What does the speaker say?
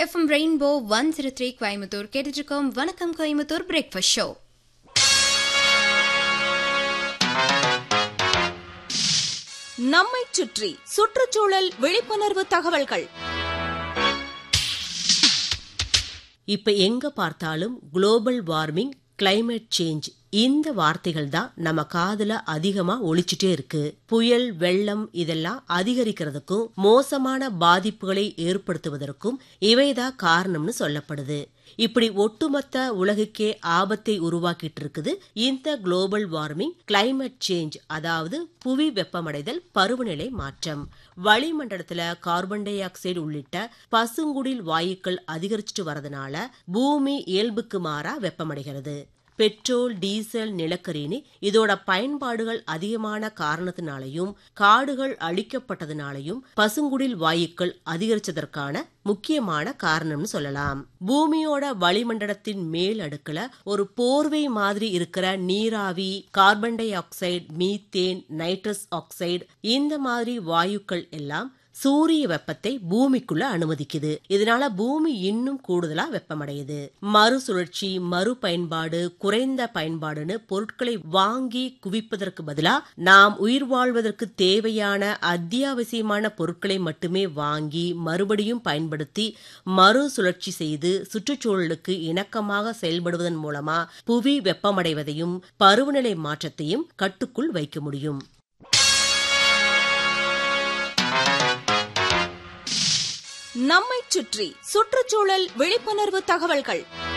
FM rainbow one zero three Coimbatore கேட்டுட்டு இருக்கோம் வணக்கம் கோயம்புத்தூர் பிரேக்ஃபாஸ்ட் ஷோ நம்மைச் சுற்றி சுற்றுச்சூழல் விழிப்புணர்வு தகவல்கள் இப்ப எங்க பார்த்தாலும் குளோபல் வார்மிங் கிளைமேட் சேஞ்ச் இந்த வார்த்தைகள் தான் நம்ம காதுல அதிகமா ஒழிச்சிட்டே இருக்கு புயல் வெள்ளம் இதெல்லாம் அதிகரிக்கிறதுக்கும் மோசமான பாதிப்புகளை ஏற்படுத்துவதற்கும் இவைதான் காரணம்னு சொல்லப்படுது இப்படி ஒட்டுமொத்த உலகுக்கே ஆபத்தை உருவாக்கிட்டு இருக்குது இந்த குளோபல் வார்மிங் கிளைமேட் சேஞ்ச் அதாவது புவி வெப்பமடைதல் பருவநிலை மாற்றம் வளிமண்டலத்துல கார்பன் டை ஆக்சைடு உள்ளிட்ட பசுங்குடில் வாயுக்கள் அதிகரிச்சுட்டு வரதுனால பூமி இயல்புக்கு மாறா வெப்பமடைகிறது பெட்ரோல் டீசல் நிலக்கரின்னு இதோட பயன்பாடுகள் அதிகமான காரணத்தினாலையும் காடுகள் அழிக்கப்பட்டதுனாலையும் பசுங்குடில் வாயுக்கள் அதிகரிச்சதற்கான முக்கியமான காரணம்னு சொல்லலாம் பூமியோட வளிமண்டலத்தின் மேல் அடுக்குல ஒரு போர்வை மாதிரி இருக்கிற நீராவி carbon dioxide methane nitrous oxide இந்த மாதிரி வாயுக்கள் எல்லாம் சூரிய வெப்பத்தை பூமிக்குள்ள அனுமதிக்குது இதனால பூமி இன்னும் கூடுதலா வெப்பமடையுது மறுசுழற்சி மறு பயன்பாடு குறைந்த பயன்பாடுன்னு பொருட்களை வாங்கி குவிப்பதற்கு பதிலா நாம் உயிர் வாழ்வதற்கு தேவையான அத்தியாவசியமான பொருட்களை மட்டுமே வாங்கி மறுபடியும் பயன்படுத்தி மறுசுழற்சி செய்து சுற்றுச்சூழலுக்கு இணக்கமாக செயல்படுவதன் மூலமா புவி வெப்பமடைவதையும் பருவநிலை மாற்றத்தையும் கட்டுக்குள் வைக்க முடியும் நம்மைச் சுற்றி சுற்றுச்சூழல் விழிப்புணர்வு தகவல்கள்